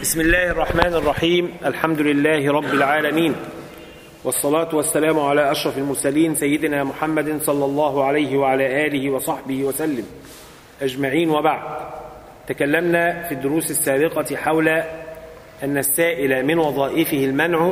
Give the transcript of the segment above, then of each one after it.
بسم الله الرحمن الرحيم الحمد لله رب العالمين والصلاة والسلام على أشرف المرسلين سيدنا محمد صلى الله عليه وعلى آله وصحبه وسلم أجمعين وبعد تكلمنا في الدروس السابقة حول أن السائل من وظائفه المنع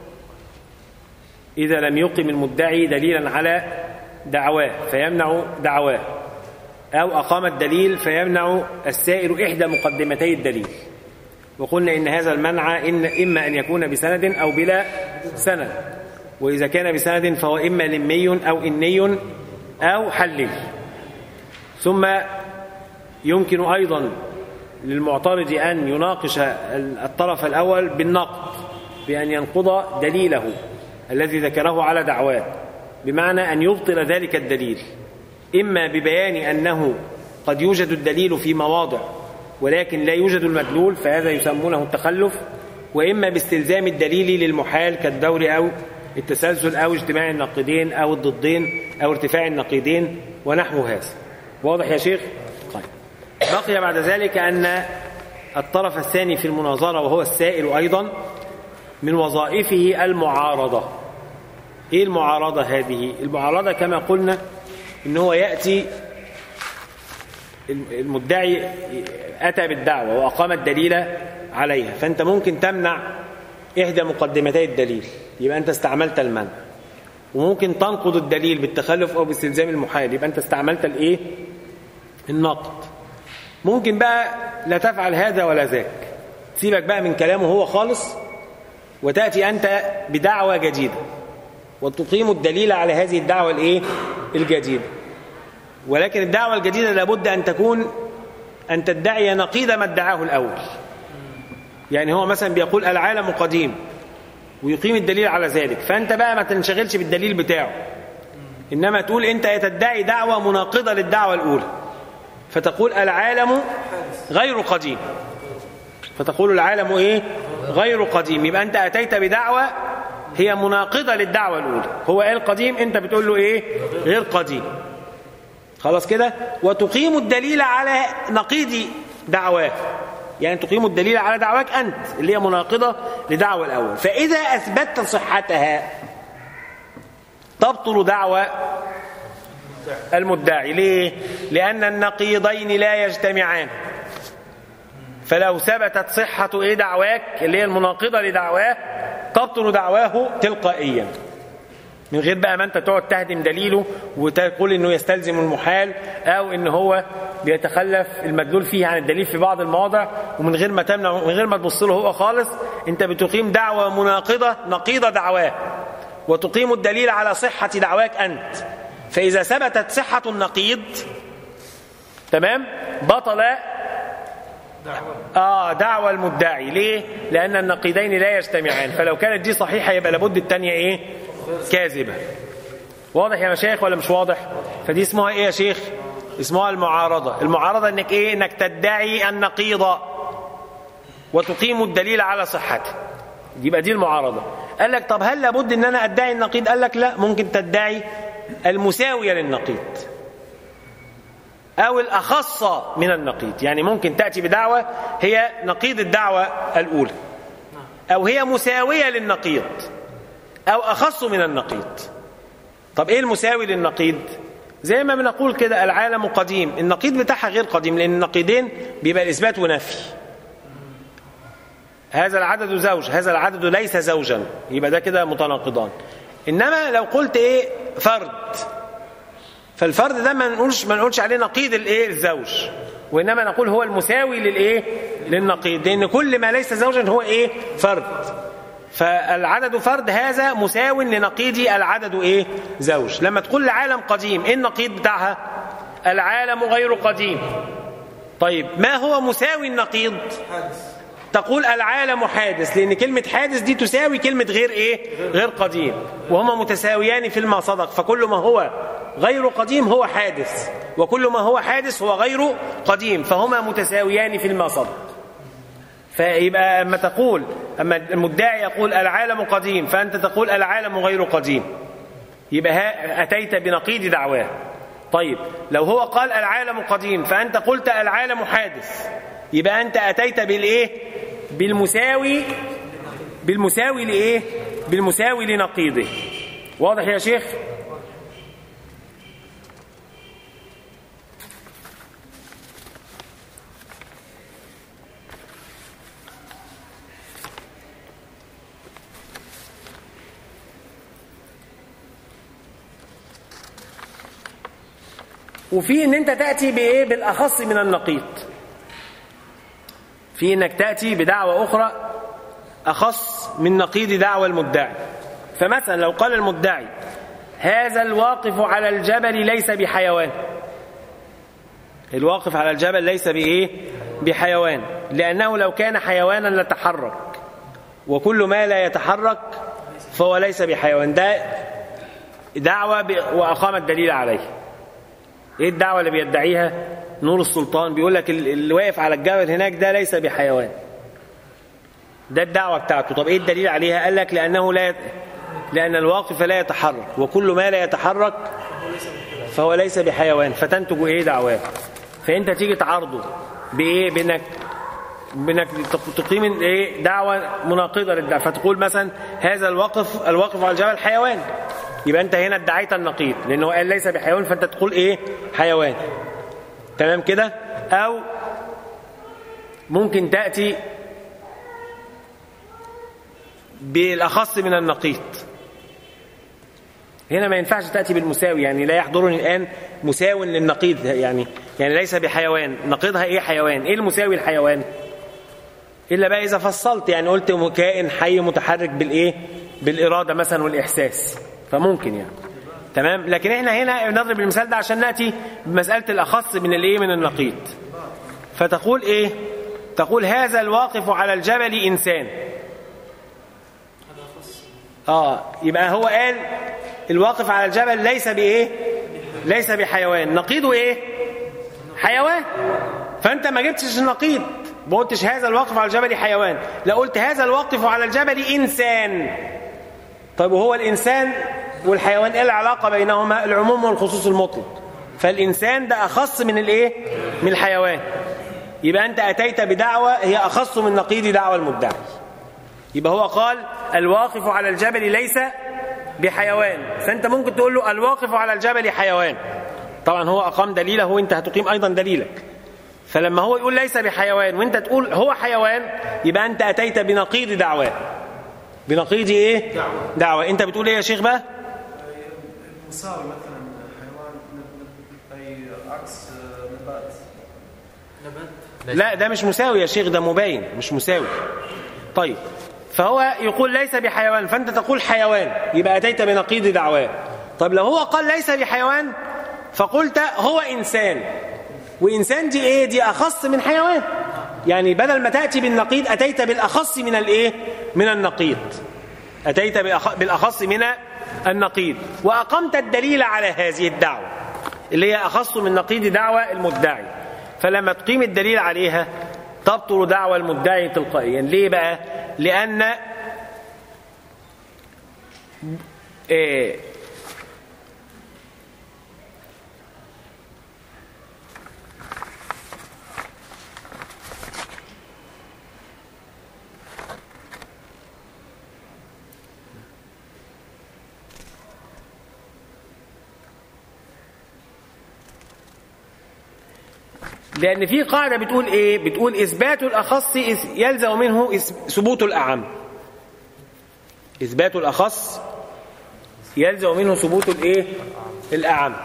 إذا لم يقم المدعي دليلا على دعواه فيمنع دعواه أو أقام الدليل فيمنع السائل إحدى مقدمتي الدليل وقلنا إن هذا المنع إن إما أن يكون بسند أو بلا سند وإذا كان بسند فهو إما لمي أو إني أو حلي ثم يمكن أيضا للمعترض أن يناقش الطرف الأول بالنقد بأن ينقض دليله الذي ذكره على دعواه بمعنى أن يبطل ذلك الدليل إما ببيان أنه قد يوجد الدليل في مواضع ولكن لا يوجد المدلول فهذا يسمونه التخلف وإما باستلزام الدليل للمحال كالدور أو التسلسل أو اجتماع النقيضين أو الضدين أو ارتفاع النقيضين ونحو هذا واضح يا شيخ؟ طيب بقي بعد ذلك أن الطرف الثاني في المناظرة وهو السائل أيضا من وظائفه المعارضة إيه المعارضة هذه؟ المعارضة كما قلنا إن هو يأتي المدعي أتى بالدعوة وأقام الدليل عليها فأنت ممكن تمنع إحدى مقدمتي الدليل يبقى أنت استعملت المنع وممكن تنقض الدليل بالتخلف أو باستلزام المحال يبقى أنت استعملت الإيه؟ النقد ممكن بقى لا تفعل هذا ولا ذاك سيبك بقى من كلامه هو خالص وتأتي أنت بدعوة جديدة وتقيم الدليل على هذه الدعوة الإيه؟ الجديدة ولكن الدعوة الجديدة لابد أن تكون أن تدعي نقيض ما ادعاه الأول يعني هو مثلا بيقول العالم قديم ويقيم الدليل على ذلك فأنت بقى ما تنشغلش بالدليل بتاعه إنما تقول أنت تدعي دعوة مناقضة للدعوة الأولى فتقول العالم غير قديم فتقول العالم إيه غير قديم يبقى أنت أتيت بدعوة هي مناقضة للدعوة الأولى هو قال قديم أنت بتقول له إيه غير قديم خلاص كده وتقيم الدليل على نقيض دعواه يعني تقيم الدليل على دعواك أنت اللي هي مناقضة لدعوة الأول فإذا أثبتت صحتها تبطل دعوة المدعي ليه؟ لأن النقيضين لا يجتمعان فلو ثبتت صحة إيه دعواك اللي هي المناقضة لدعواه تبطل دعواه تلقائيا من غير بقى ما انت تقعد تهدم دليله وتقول انه يستلزم المحال او ان هو بيتخلف المدلول فيه عن الدليل في بعض المواضع ومن غير ما تمنع من غير ما تبص له هو خالص انت بتقيم دعوه مناقضه نقيضه دعواه وتقيم الدليل على صحه دعواك انت فاذا ثبتت صحه النقيض تمام بطل اه دعوى المدعي ليه لان النقيضين لا يجتمعان فلو كانت دي صحيحه يبقى لابد الثانيه ايه كاذبة واضح يا مشايخ ولا مش واضح فدي اسمها ايه يا شيخ اسمها المعارضة المعارضة انك ايه انك تدعي النقيض وتقيم الدليل على صحته يبقى دي المعارضة قال لك طب هل لابد ان انا ادعي النقيض قال لك لا ممكن تدعي المساوية للنقيض او الاخص من النقيض يعني ممكن تأتي بدعوة هي نقيض الدعوة الاولى او هي مساوية للنقيض أو أخص من النقيض طب إيه المساوي للنقيض زي ما بنقول كده العالم قديم النقيض بتاعها غير قديم لأن النقيضين بيبقى الإثبات ونفي هذا العدد زوج هذا العدد ليس زوجا يبقى ده كده متناقضان إنما لو قلت إيه فرد فالفرد ده ما نقولش ما نقولش عليه نقيض الايه الزوج وانما نقول هو المساوي للايه للنقيض لان كل ما ليس زوجا هو ايه فرد فالعدد فرد هذا مساو لنقيض العدد ايه زوج لما تقول العالم قديم ايه النقيض بتاعها العالم غير قديم طيب ما هو مساوي النقيض حادث. تقول العالم حادث لان كلمه حادث دي تساوي كلمه غير ايه غير قديم وهما متساويان فيما صدق فكل ما هو غير قديم هو حادث وكل ما هو حادث هو غير قديم فهما متساويان فيما صدق فيبقى اما تقول اما المدعي يقول العالم قديم فانت تقول العالم غير قديم يبقى اتيت بنقيض دعواه طيب لو هو قال العالم قديم فانت قلت العالم حادث يبقى انت اتيت بالايه بالمساوي بالمساوي لايه بالمساوي لنقيضه واضح يا شيخ وفي ان انت تاتي بايه بالاخص من النقيض في انك تاتي بدعوه اخرى اخص من نقيض دعوى المدعي فمثلا لو قال المدعي هذا الواقف على الجبل ليس بحيوان الواقف على الجبل ليس بايه بحيوان لانه لو كان حيوانا لتحرك وكل ما لا يتحرك فهو ليس بحيوان ده دعوة وأقام الدليل عليه ايه الدعوه اللي بيدعيها نور السلطان بيقول لك اللي واقف على الجبل هناك ده ليس بحيوان ده الدعوه بتاعته طب ايه الدليل عليها قال لك لانه لا يت... لان الواقف لا يتحرك وكل ما لا يتحرك فهو ليس بحيوان فتنتج ايه دعواه فانت تيجي تعارضه بايه بانك بانك تقيم ايه دعوه مناقضه للدعوه فتقول مثلا هذا الوقف الواقف على الجبل حيوان يبقى انت هنا ادعيت النقيض لانه قال ليس بحيوان فانت تقول ايه حيوان تمام كده او ممكن تاتي بالاخص من النقيض هنا ما ينفعش تاتي بالمساوي يعني لا يحضرني الان مساو للنقيض يعني يعني ليس بحيوان نقيضها ايه حيوان ايه المساوي الحيوان الا بقى اذا فصلت يعني قلت كائن حي متحرك بالايه بالاراده مثلا والاحساس فممكن يعني تمام لكن احنا هنا نضرب المثال ده عشان ناتي بمساله الاخص من الايه من النقيض فتقول ايه تقول هذا الواقف على الجبل انسان اه يبقى هو قال الواقف على الجبل ليس بايه ليس بحيوان نقيضه ايه حيوان فانت ما جبتش النقيض ما قلتش هذا الواقف على الجبل حيوان لا قلت هذا الواقف على الجبل انسان طيب وهو الإنسان والحيوان إيه العلاقة بينهما العموم والخصوص المطلق فالإنسان ده أخص من الإيه من الحيوان يبقى أنت أتيت بدعوة هي أخص من نقيض دعوة المدعي يبقى هو قال الواقف على الجبل ليس بحيوان فأنت ممكن تقول له الواقف على الجبل حيوان طبعا هو أقام دليله وأنت هتقيم أيضا دليلك فلما هو يقول ليس بحيوان وانت تقول هو حيوان يبقى انت اتيت بنقيض دعواه بنقيض ايه دعوة. دعوة انت بتقول ايه يا شيخ بقى مساوي مثلا حيوان اي عكس نبات نبات لا ده مش مساوي يا شيخ ده مباين مش مساوي طيب فهو يقول ليس بحيوان فانت تقول حيوان يبقى اتيت بنقيض دعواه طب لو هو قال ليس بحيوان فقلت هو انسان وانسان دي ايه دي اخص من حيوان يعني بدل ما تاتي بالنقيض اتيت بالاخص من الايه من النقيض أتيت بالأخص من النقيض وأقمت الدليل على هذه الدعوة اللي هي أخص من نقيض دعوة المدعي فلما تقيم الدليل عليها تبطل دعوة المدعي تلقائيا ليه بقى لأن إيه لأن في قاعدة بتقول إيه؟ بتقول إثبات الأخص يلزم منه ثبوت الأعم. إثبات الأخص يلزم منه ثبوت الإيه؟ الأعم.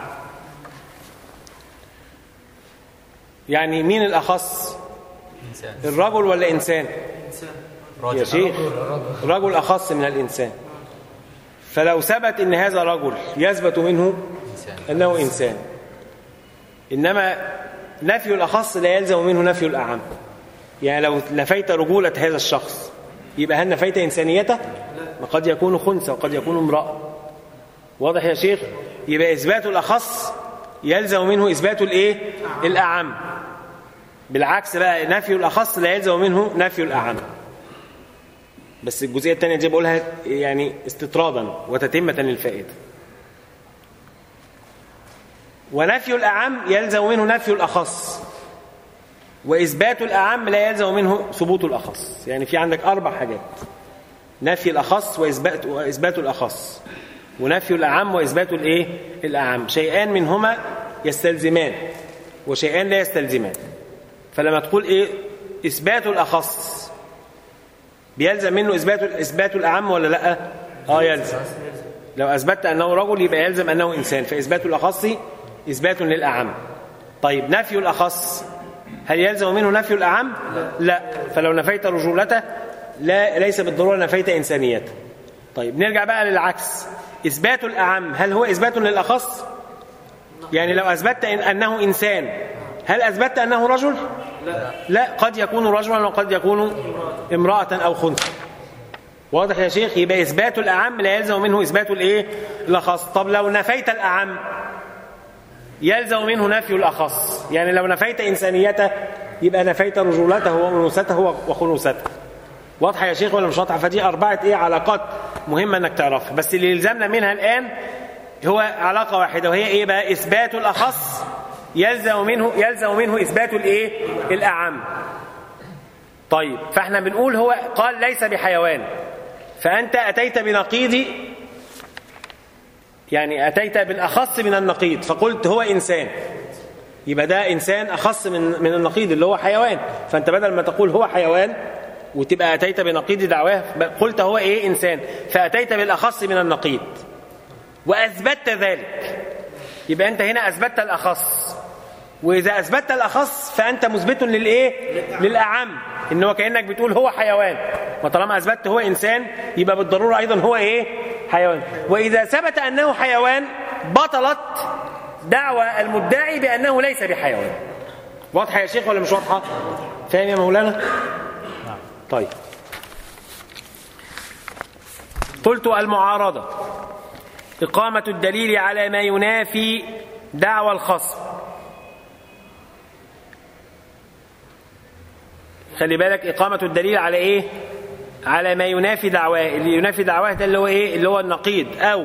يعني مين الأخص؟ إنسان. الرجل ولا إنسان؟ إنسان. يا شيخ رجل أخص من الإنسان. فلو ثبت إن هذا رجل يثبت منه أنه إنسان. إنما نفي الأخص لا يلزم منه نفي الأعم يعني لو نفيت رجولة هذا الشخص يبقى هل نفيت إنسانيته وقد يكون خنثى وقد يكون امرأة واضح يا شيخ يبقى إثبات الأخص يلزم منه إثبات الإيه الأعم بالعكس بقى نفي الأخص لا يلزم منه نفي الأعم بس الجزئية الثانية دي بقولها يعني استطرادا وتتمة للفائدة ونفي الأعم يلزم منه نفي الأخص وإثبات الأعم لا يلزم منه ثبوت الأخص يعني في عندك أربع حاجات نفي الأخص وإثبات, وإثبات الأخص ونفي الأعم وإثبات الإيه؟ الأعم شيئان منهما يستلزمان وشيئان لا يستلزمان فلما تقول إيه إثبات الأخص بيلزم منه إثبات إثبات الأعم ولا لأ؟ آه يلزم لو أثبتت أنه رجل يبقى يلزم أنه إنسان فإثبات الأخص إثبات للأعم طيب نفي الأخص هل يلزم منه نفي الأعم؟ لا, لا. فلو نفيت رجولته لا ليس بالضرورة نفيت إنسانيته طيب نرجع بقى للعكس إثبات الأعم هل هو إثبات للأخص؟ يعني لو أثبتت إن أنه إنسان هل أثبتت أنه رجل؟ لا لا قد يكون رجلا وقد يكون امرأة أو خنثى واضح يا شيخ يبقى إثبات الأعم لا يلزم منه إثبات الإيه؟ الأخص طب لو نفيت الأعم يلزم منه نفي الأخص يعني لو نفيت إنسانيته يبقى نفيت رجولته وأنوثته وخنوثته واضحة يا شيخ ولا مش واضحة فدي أربعة إيه علاقات مهمة إنك تعرفها بس اللي يلزمنا منها الآن هو علاقة واحدة وهي إيه بقى إثبات الأخص يلزم منه يلزم منه إثبات الإيه الأعم طيب فاحنا بنقول هو قال ليس بحيوان فأنت أتيت بنقيض يعني أتيت بالأخص من النقيض فقلت هو إنسان يبقى ده إنسان أخص من من النقيض اللي هو حيوان فأنت بدل ما تقول هو حيوان وتبقى أتيت بنقيض دعواه قلت هو إيه إنسان فأتيت بالأخص من النقيض وأثبتت ذلك يبقى أنت هنا أثبتت الأخص وإذا أثبتت الأخص فأنت مثبت للإيه؟ للأعم إن هو كأنك بتقول هو حيوان وطالما أثبتت هو إنسان يبقى بالضرورة أيضا هو إيه؟ حيوان وإذا ثبت أنه حيوان بطلت دعوى المدعي بأنه ليس بحيوان واضحة يا شيخ ولا مش واضحة؟ فاهم يا مولانا؟ طيب قلت المعارضة إقامة الدليل على ما ينافي دعوى الخصم خلي بالك إقامة الدليل على إيه؟ على ما ينافي دعواه اللي ينافي دعواه ده اللي هو إيه؟ اللي هو النقيض أو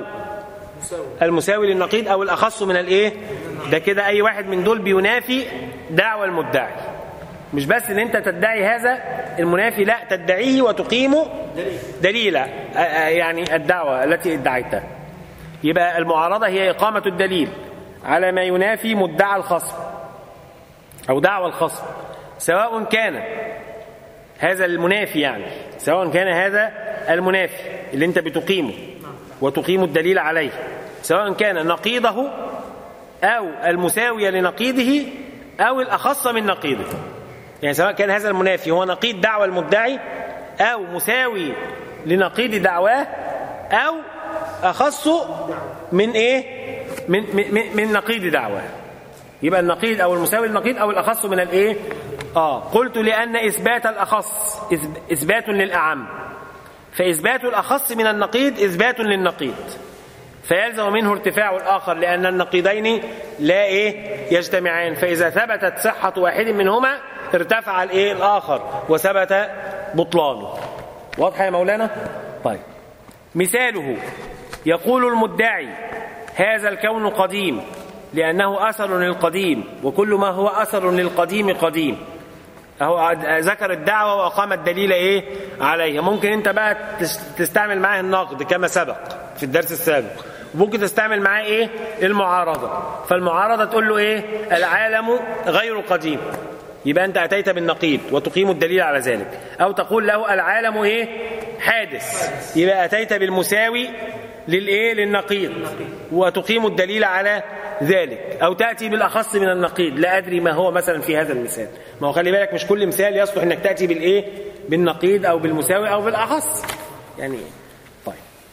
المساوي للنقيض أو الأخص من الإيه؟ ده كده أي واحد من دول بينافي دعوى المدعي مش بس ان انت تدعي هذا المنافي لا تدعيه وتقيم دليلا يعني الدعوة التي ادعيتها يبقى المعارضة هي إقامة الدليل على ما ينافي مدعى الخصم أو دعوى الخصم سواء كان هذا المنافي يعني سواء كان هذا المنافي اللي انت بتقيمه وتقيم الدليل عليه سواء كان نقيضه أو المساوي لنقيضه أو الأخص من نقيضه يعني سواء كان هذا المنافي هو نقيض دعوى المدعي أو مساوي لنقيض دعواه أو أخص من إيه؟ من, من, من نقيض دعواه يبقى النقيض أو المساوي للنقيض أو الأخص من الإيه؟ آه قلت لأن إثبات الأخص إثبات للأعم فإثبات الأخص من النقيض إثبات للنقيض فيلزم منه ارتفاع الآخر لأن النقيضين لا إيه يجتمعان فإذا ثبتت صحة واحد منهما ارتفع الإيه الآخر وثبت بطلانه واضح يا مولانا طيب مثاله يقول المدعي هذا الكون قديم لأنه أثر للقديم وكل ما هو أثر للقديم قديم أهو ذكر الدعوة وأقام الدليل إيه عليها ممكن أنت بقى تستعمل معاه النقد كما سبق في الدرس السابق وممكن تستعمل معاه إيه المعارضة فالمعارضة تقول له إيه العالم غير قديم يبقى أنت أتيت بالنقيض وتقيم الدليل على ذلك أو تقول له العالم إيه حادث يبقى أتيت بالمساوي للإيه للنقيض وتقيم الدليل على ذلك أو تأتي بالأخص من النقيض لا أدري ما هو مثلا في هذا المثال ما هو خلي بالك مش كل مثال يصلح أنك تأتي بالإيه بالنقيض أو بالمساوي أو بالأخص يعني طيب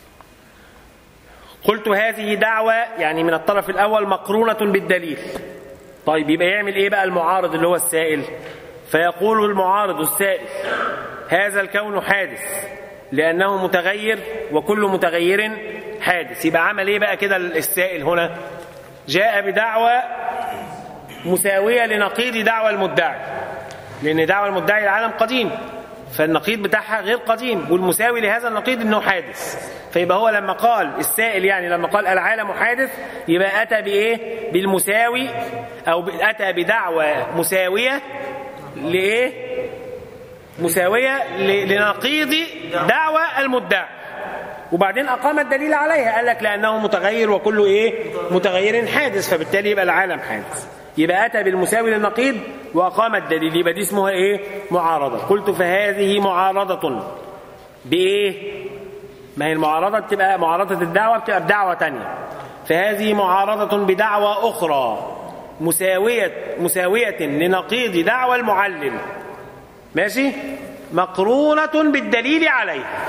قلت هذه دعوة يعني من الطرف الأول مقرونة بالدليل طيب يبقى يعمل إيه بقى المعارض اللي هو السائل فيقول المعارض السائل هذا الكون حادث لأنه متغير وكل متغير حادث يبقى عمل إيه بقى كده السائل هنا جاء بدعوى مساوية لنقيض دعوى المدعي لأن دعوى المدعي العالم قديم فالنقيض بتاعها غير قديم والمساوي لهذا النقيض انه حادث فيبقى هو لما قال السائل يعني لما قال العالم حادث يبقى اتى بايه بالمساوي او اتى بدعوى مساويه لايه مساويه ل- لنقيض دعوى المدعي وبعدين اقام الدليل عليها قال لك لانه متغير وكله ايه متغير حادث فبالتالي يبقى العالم حادث يبقى اتى بالمساوي للنقيض واقام الدليل يبقى دي اسمها ايه معارضه قلت فهذه معارضه بايه ما هي المعارضه بتبقى معارضه الدعوه بتبقى بدعوه تانية فهذه معارضه بدعوى اخرى مساويه مساويه لنقيض دعوى المعلل ماشي مقرونة بالدليل عليها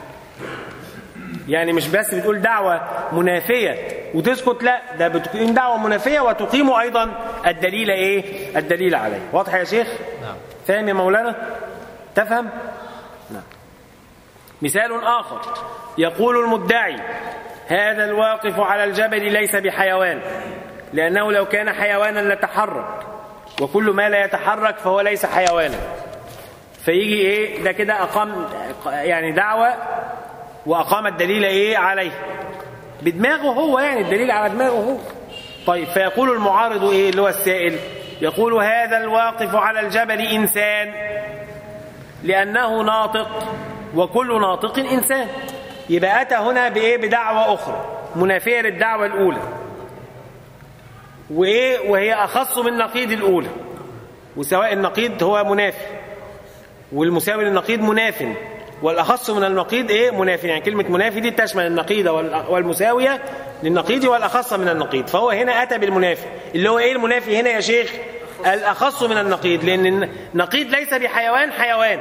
يعني مش بس بتقول دعوة منافية وتسكت لا ده بتقيم دعوة منافية وتقيم أيضا الدليل إيه الدليل عليه واضح يا شيخ نعم فاهم يا مولانا تفهم نعم مثال آخر يقول المدعي هذا الواقف على الجبل ليس بحيوان لأنه لو كان حيوانا لتحرك وكل ما لا يتحرك فهو ليس حيوانا فيجي ايه ده كده اقام يعني دعوه واقام الدليل ايه عليه بدماغه هو يعني الدليل على دماغه هو طيب فيقول المعارض ايه اللي هو السائل يقول هذا الواقف على الجبل انسان لانه ناطق وكل ناطق انسان يبقى اتى هنا بايه بدعوه اخرى منافيه للدعوه الاولى وايه وهي اخص من نقيض الاولى وسواء النقيض هو منافي والمساوي للنقيض مناف والاخص من النقيض ايه مناف يعني كلمه منافي دي تشمل النقيض وال- والمساويه للنقيض والاخص من النقيض فهو هنا اتى بالمنافي اللي هو ايه المنافي هنا يا شيخ الاخص من النقيض لان النقيض ليس بحيوان حيوان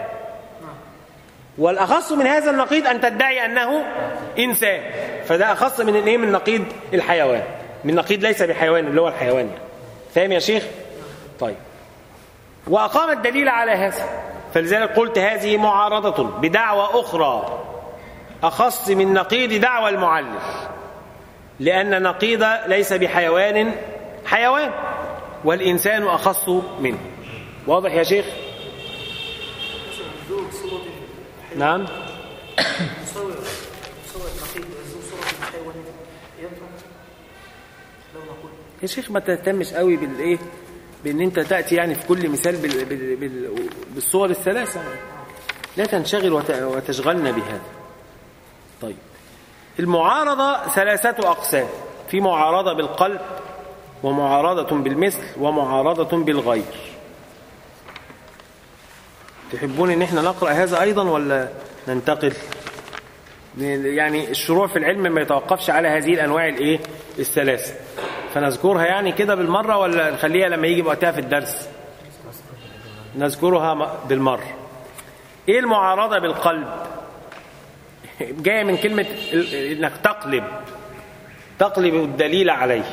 والاخص من هذا النقيض ان تدعي انه انسان فده اخص من الايه من نقيض الحيوان من نقيض ليس بحيوان اللي هو الحيوان يعني فاهم يا شيخ طيب وأقام الدليل على هذا فلذلك قلت هذه معارضة بدعوى أخرى أخص من نقيض دعوى المعلل لأن نقيض ليس بحيوان حيوان والإنسان أخص منه واضح يا شيخ ذو صورة نعم مصور مصور نقيض ذو صورة الحيوان ينفع لو نقول يا شيخ ما تهتمش قوي بالايه بان انت تاتي يعني في كل مثال بال... بال... بال... بالصور الثلاثه لا تنشغل وت... وتشغلنا بهذا طيب المعارضه ثلاثه اقسام في معارضه بالقلب ومعارضه بالمثل ومعارضه بالغير تحبون ان احنا نقرا هذا ايضا ولا ننتقل يعني الشروع في العلم ما يتوقفش على هذه الانواع الايه الثلاثه فنذكرها يعني كده بالمره ولا نخليها لما يجي وقتها في الدرس نذكرها م- بالمره ايه المعارضه بالقلب جايه من كلمه ال- انك تقلب تقلب الدليل عليه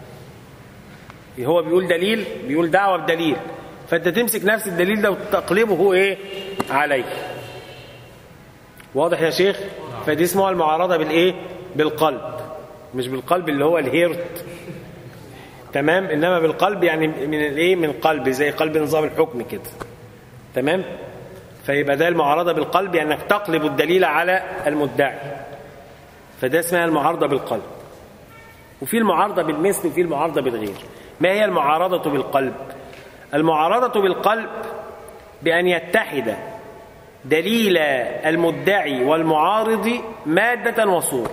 هو بيقول دليل بيقول دعوه بدليل فانت تمسك نفس الدليل ده وتقلبه ايه عليه واضح يا شيخ فدي اسمها المعارضه بالايه بالقلب مش بالقلب اللي هو الهيرت تمام انما بالقلب يعني من الايه من قلب زي قلب نظام الحكم كده تمام فيبقى ده المعارضه بالقلب يعني انك تقلب الدليل على المدعي فده اسمها المعارضه بالقلب وفي المعارضه بالمثل وفي المعارضه بالغير ما هي المعارضه بالقلب المعارضه بالقلب بان يتحد دليل المدعي والمعارض ماده وصوره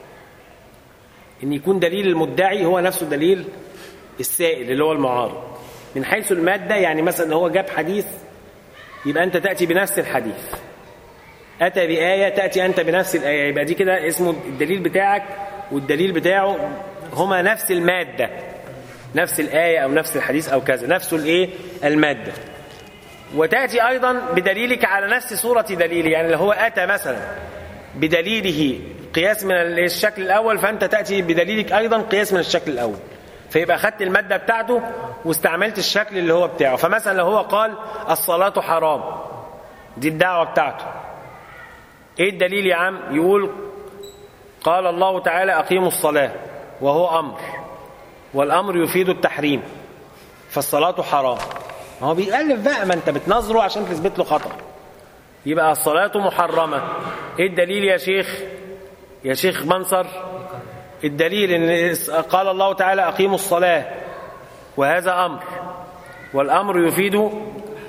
ان يكون دليل المدعي هو نفسه دليل السائل اللي هو المعارض من حيث الماده يعني مثلا هو جاب حديث يبقى انت تاتي بنفس الحديث اتى بايه تاتي انت بنفس الايه يبقى دي كده اسمه الدليل بتاعك والدليل بتاعه هما نفس الماده نفس الايه او نفس الحديث او كذا نفس الايه الماده وتاتي ايضا بدليلك على نفس صوره دليله يعني اللي هو اتى مثلا بدليله قياس من الشكل الاول فانت تاتي بدليلك ايضا قياس من الشكل الاول فيبقى خدت الماده بتاعته واستعملت الشكل اللي هو بتاعه فمثلا لو هو قال الصلاه حرام دي الدعوه بتاعته ايه الدليل يا عم يقول قال الله تعالى اقيموا الصلاه وهو امر والامر يفيد التحريم فالصلاه حرام ما هو بيألف بقى ما انت بتنظره عشان تثبت له خطأ يبقى الصلاة محرمة ايه الدليل يا شيخ يا شيخ منصر الدليل ان قال الله تعالى اقيموا الصلاة وهذا امر والامر يفيد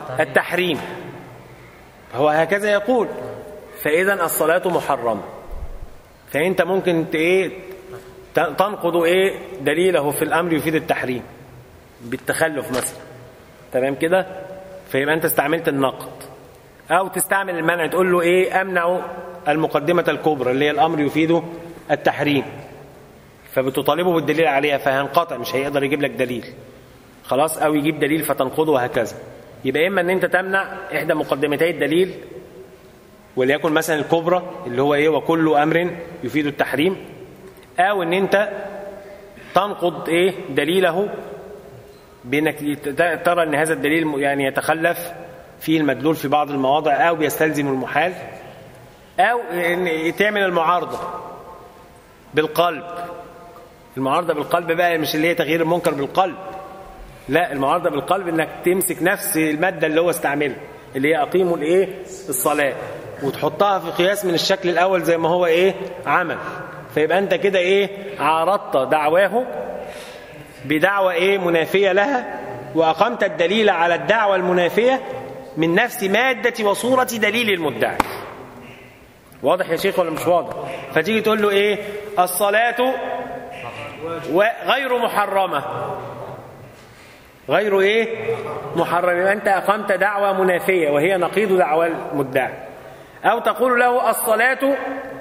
التحريم هو هكذا يقول فإذا الصلاة محرمة فأنت ممكن ت- إيه ت- تنقض إيه دليله في الأمر يفيد التحريم بالتخلف مثلا تمام كده فيبقى أنت استعملت النقد أو تستعمل المنع تقول له إيه أمنع المقدمة الكبرى اللي هي الأمر يفيد التحريم فبتطالبه بالدليل عليها فهينقطع مش هيقدر يجيب لك دليل خلاص او يجيب دليل فتنقضه وهكذا يبقى اما ان انت تمنع احدى مقدمتي الدليل وليكن مثلا الكبرى اللي هو ايه وكل امر يفيد التحريم او ان انت تنقض ايه دليله بانك ت- ترى ان هذا الدليل يعني يتخلف فيه المدلول في بعض المواضع او بيستلزم المحال او ان تعمل المعارضه بالقلب المعارضه بالقلب بقى مش اللي هي تغيير المنكر بالقلب لا المعارضه بالقلب انك تمسك نفس الماده اللي هو استعملها اللي هي اقيموا الايه الصلاه وتحطها في قياس من الشكل الاول زي ما هو ايه عمل فيبقى انت كده ايه عارضت دعواه بدعوه ايه منافيه لها واقمت الدليل على الدعوه المنافيه من نفس ماده وصوره دليل المدعي واضح يا شيخ ولا مش واضح فتيجي تقول له ايه الصلاه غير محرمه غير ايه محرم يبقى انت اقمت دعوه منافيه وهي نقيض دعوى المدعي او تقول له الصلاه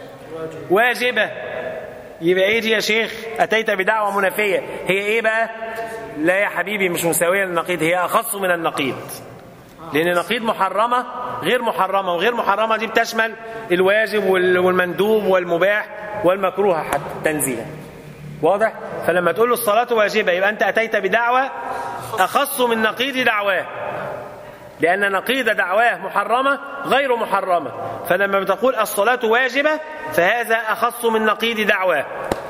واجبه يبقى ايه دي يا شيخ اتيت بدعوه منافيه هي ايه بقى لا يا حبيبي مش مساويه للنقيض هي اخص من النقيض لان نقيض محرمه غير محرمه وغير محرمه دي بتشمل الواجب وال- والمندوب والمباح والمكروه حتى تنزيها واضح فلما تقول له الصلاه واجبه يبقى انت اتيت بدعوه اخص من نقيض دعواه لأن نقيض دعواه محرمة غير محرمة فلما بتقول الصلاة واجبة فهذا أخص من نقيض دعواه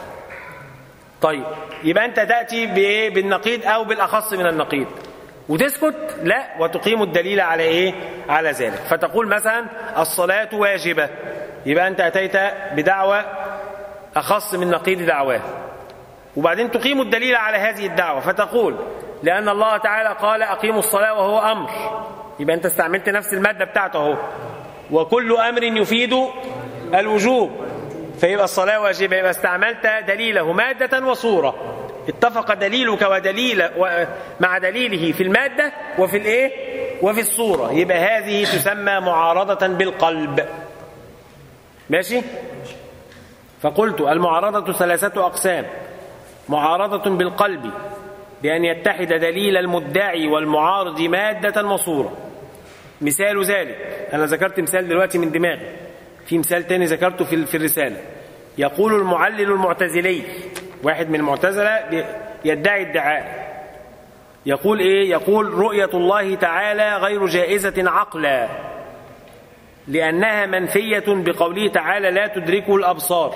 طيب يبقى أنت تأتي بإيه بالنقيض أو بالأخص من النقيض وتسكت لا وتقيم الدليل على إيه على ذلك فتقول مثلا الصلاة واجبة يبقى أنت أتيت بدعوة أخص من نقيض دعواه وبعدين تقيم الدليل على هذه الدعوة فتقول لأن الله تعالى قال أقيموا الصلاة وهو أمر يبقى أنت استعملت نفس المادة بتاعته أهو وكل أمر يفيد الوجوب فيبقى الصلاة واجبة يبقى استعملت دليله مادة وصورة اتفق دليلك ودليل و- مع دليله في المادة وفي الإيه وفي الصورة يبقى هذه تسمى معارضة بالقلب ماشي فقلت المعارضة ثلاثة أقسام معارضة بالقلب بأن يتحد دليل المدعي والمعارض مادة وصورة مثال ذلك أنا ذكرت مثال دلوقتي من دماغي في مثال تاني ذكرته في في الرسالة يقول المعلل المعتزلي واحد من المعتزلة بي- يدعي ادعاء يقول إيه يقول رؤية الله تعالى غير جائزة عقلا لأنها منفية بقوله تعالى لا تدركه الأبصار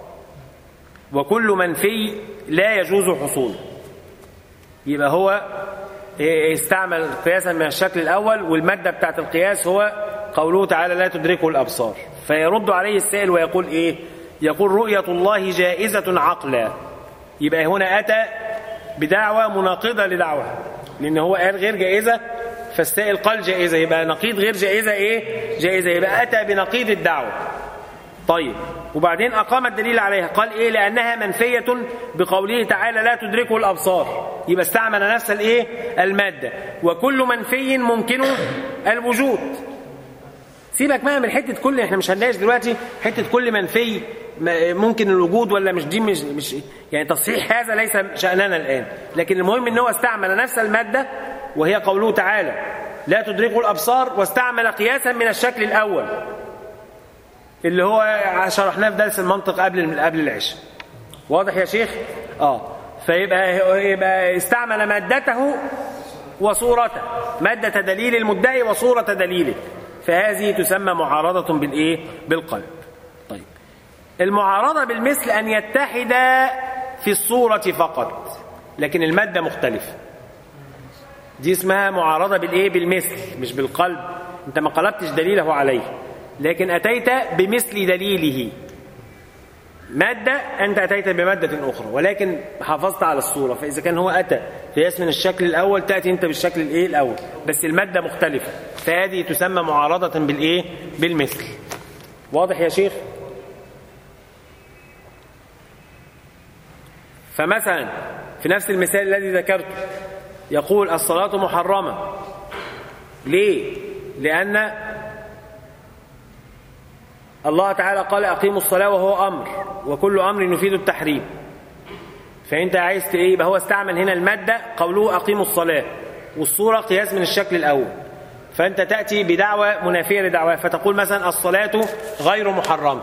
وكل منفي لا يجوز حصوله يبقى هو إيه، استعمل قياسا من الشكل الأول والمادة بتاعت القياس هو قوله تعالى لا تدركه الأبصار فيرد عليه السائل ويقول إيه يقول رؤية الله جائزة عقلا يبقى هنا أتى بدعوة مناقضة لدعوة لأن هو قال غير جائزة فالسائل قال جائزة يبقى نقيض غير جائزة إيه جائزة يبقى أتى بنقيض الدعوة طيب وبعدين أقام الدليل عليها قال إيه لأنها منفية بقوله تعالى لا تدركه الأبصار يبقى استعمل نفس الإيه المادة وكل منفي ممكن الوجود سيبك بقى من حتة كل احنا مش هنلاقيش دلوقتي حتة كل منفي م- ممكن الوجود ولا مش دي مش, مش يعني تصحيح هذا ليس شأننا الآن لكن المهم ان هو استعمل نفس المادة وهي قوله تعالى لا تدركه الأبصار واستعمل قياسا من الشكل الأول اللي هو شرحناه في درس المنطق قبل قبل العشاء واضح يا شيخ اه فيبقى يبقى استعمل مادته وصورته مادة دليل المدعي وصورة دليله فهذه تسمى معارضة بالإيه؟ بالقلب طيب المعارضة بالمثل أن يتحد في الصورة فقط لكن المادة مختلفة دي اسمها معارضة بالإيه؟ بالمثل مش بالقلب أنت ما قلبتش دليله عليه لكن أتيت بمثل دليله مادة أنت أتيت بمادة أخرى ولكن حافظت على الصورة فإذا كان هو أتى قياس من الشكل الأول تأتي أنت بالشكل الإيه الأول بس المادة مختلفة فهذه تسمى معارضة بالإيه بالمثل واضح يا شيخ فمثلا في نفس المثال الذي ذكرته يقول الصلاة محرمة ليه؟ لأن الله تعالى قال أقيموا الصلاة وهو أمر وكل أمر يفيد التحريم فأنت عايز إيه يبقى هو استعمل هنا المادة قوله أقيموا الصلاة والصورة قياس من الشكل الأول فأنت تأتي بدعوة منافية لدعوة فتقول مثلا الصلاة غير محرمة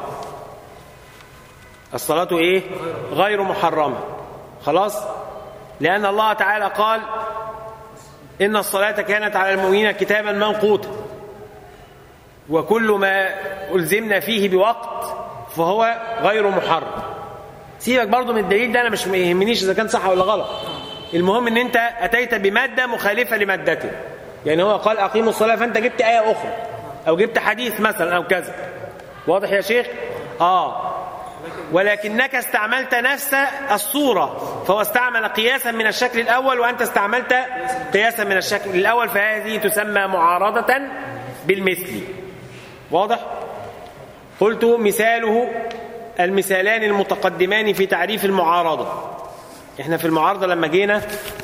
الصلاة إيه؟ غير محرمة خلاص؟ لأن الله تعالى قال إن الصلاة كانت على المؤمنين كتابا منقوتا وكل ما ألزمنا فيه بوقت فهو غير محرم سيبك برضو من الدليل ده أنا مش يهمنيش إذا كان صح ولا غلط المهم إن أنت أتيت بمادة مخالفة لمادته يعني هو قال أقيموا الصلاة فأنت جبت آية أخرى أو جبت حديث مثلا أو كذا واضح يا شيخ؟ آه ولكنك استعملت نفس الصورة فهو استعمل قياسا من الشكل الأول وأنت استعملت قياسا من الشكل الأول فهذه تسمى معارضة بالمثل واضح؟ قلت مثاله المثالان المتقدمان في تعريف المعارضة احنا في المعارضة لما جينا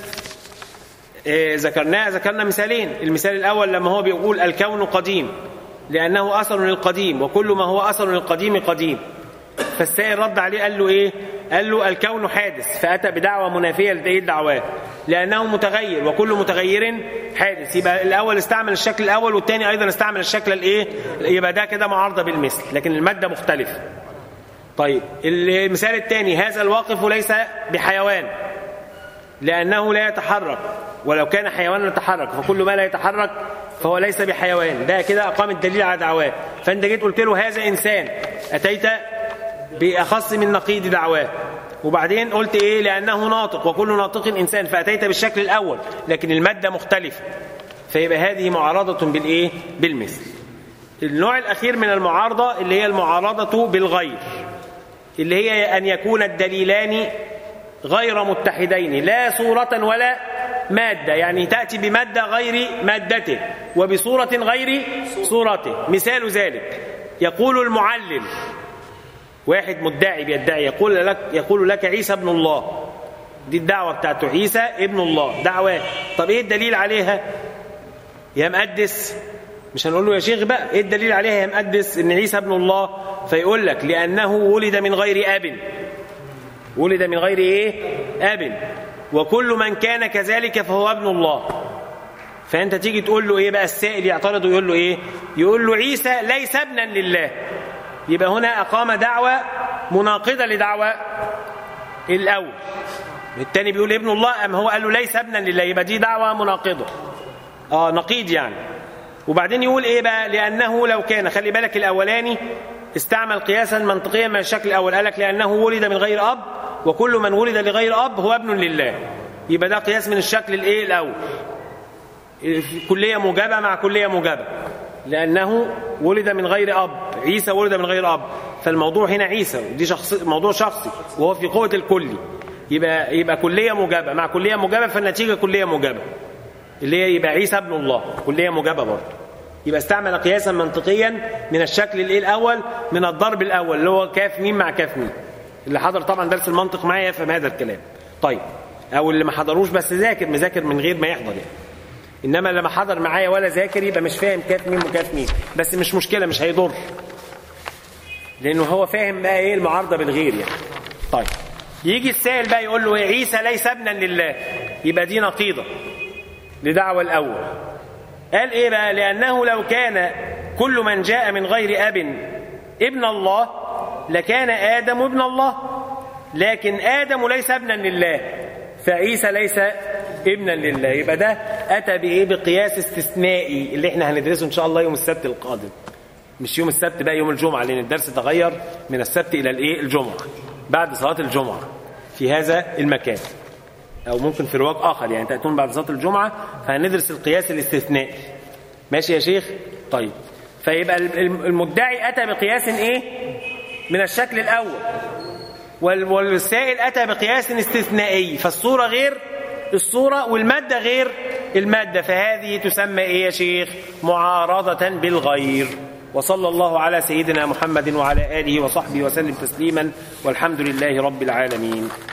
اه ذكرناه ذكرنا مثالين المثال الأول لما هو بيقول الكون قديم لأنه أثر للقديم وكل ما هو أثر للقديم قديم فالسائل رد عليه قال له ايه قال له الكون حادث فاتى بدعوه منافيه لدليل الدعوات لانه متغير وكل متغير حادث يبقى الاول استعمل الشكل الاول والثاني ايضا استعمل الشكل الايه يبقى ده كده معارضه بالمثل لكن الماده مختلفه طيب المثال الثاني هذا الواقف ليس بحيوان لانه لا يتحرك ولو كان حيوانا يتحرك فكل ما لا يتحرك فهو ليس بحيوان ده كده اقام الدليل على دعواه فانت جيت قلت له هذا انسان اتيت بأخص من نقيض دعواه وبعدين قلت إيه لأنه ناطق وكل ناطق إنسان فأتيت بالشكل الأول لكن المادة مختلفة فيبقى هذه معارضة بالإيه بالمثل النوع الأخير من المعارضة اللي هي المعارضة بالغير اللي هي أن يكون الدليلان غير متحدين لا صورة ولا مادة يعني تأتي بمادة غير مادته وبصورة غير صورته مثال ذلك يقول المعلل واحد مدعي بيدعي يقول لك يقول لك عيسى ابن الله دي الدعوة بتاعته عيسى ابن الله دعوة طب ايه الدليل عليها يا مقدس مش هنقول له يا شيخ بقى ايه الدليل عليها يا مقدس ان عيسى ابن الله فيقول لك لانه ولد من غير اب ولد من غير ايه اب وكل من كان كذلك فهو ابن الله فانت تيجي تقول له ايه بقى السائل يعترض ويقول له ايه يقول له عيسى ليس ابنا لله يبقى هنا أقام دعوة مناقضة لدعوة الأول الثاني بيقول ابن الله أم هو قال له ليس ابنا لله يبقى دي دعوة مناقضة آه نقيض يعني وبعدين يقول إيه بقى لأنه لو كان خلي بالك الأولاني استعمل قياسا منطقيا من الشكل الأول قال لك لأنه ولد من غير أب وكل من ولد لغير أب هو ابن لله يبقى ده قياس من الشكل الإيه الأول كلية موجبة مع كلية موجبة لأنه ولد من غير أب عيسى ولد من غير أب فالموضوع هنا عيسى ودي شخص موضوع شخصي وهو في قوة الكلي يبقى يبقى كلية موجبة مع كلية موجبة فالنتيجة كلية موجبة اللي هي يبقى عيسى ابن الله كلية موجبة برضه يبقى استعمل قياسا منطقيا من الشكل الايه الاول من الضرب الاول اللي هو كاف ميم مع كاف ميم اللي حضر طبعا درس المنطق معايا يفهم هذا الكلام طيب او اللي ما حضروش بس ذاكر مذاكر من غير ما يحضر يعني انما لما حضر معايا ولا ذاكر يبقى مش فاهم كاف ميم وكاف ميم بس مش مشكله مش هيضر لانه هو فاهم بقى ايه المعارضه بالغير يعني طيب يجي السائل بقى يقول له عيسى ليس ابنا لله يبقى دي نقيضه لدعوى الاول قال ايه بقى لانه لو كان كل من جاء من غير اب ابن الله لكان ادم ابن الله لكن ادم ليس ابنا لله فعيسى ليس ابنا لله يبقى ده اتى بايه بقياس استثنائي اللي احنا هندرسه ان شاء الله يوم السبت القادم مش يوم السبت بقى يوم الجمعه لان الدرس تغير من السبت الى الايه الجمعه بعد صلاه الجمعه في هذا المكان او ممكن في رواق اخر يعني تاتون بعد صلاه الجمعه فهندرس القياس الاستثنائي ماشي يا شيخ طيب فيبقى المدعي اتى بقياس ايه من الشكل الاول وال- والسائل أتى بقياس استثنائي فالصورة غير الصورة والمادة غير المادة فهذه تسمى إيه يا شيخ معارضة بالغير وصلى الله على سيدنا محمد وعلى آله وصحبه وسلم تسليما والحمد لله رب العالمين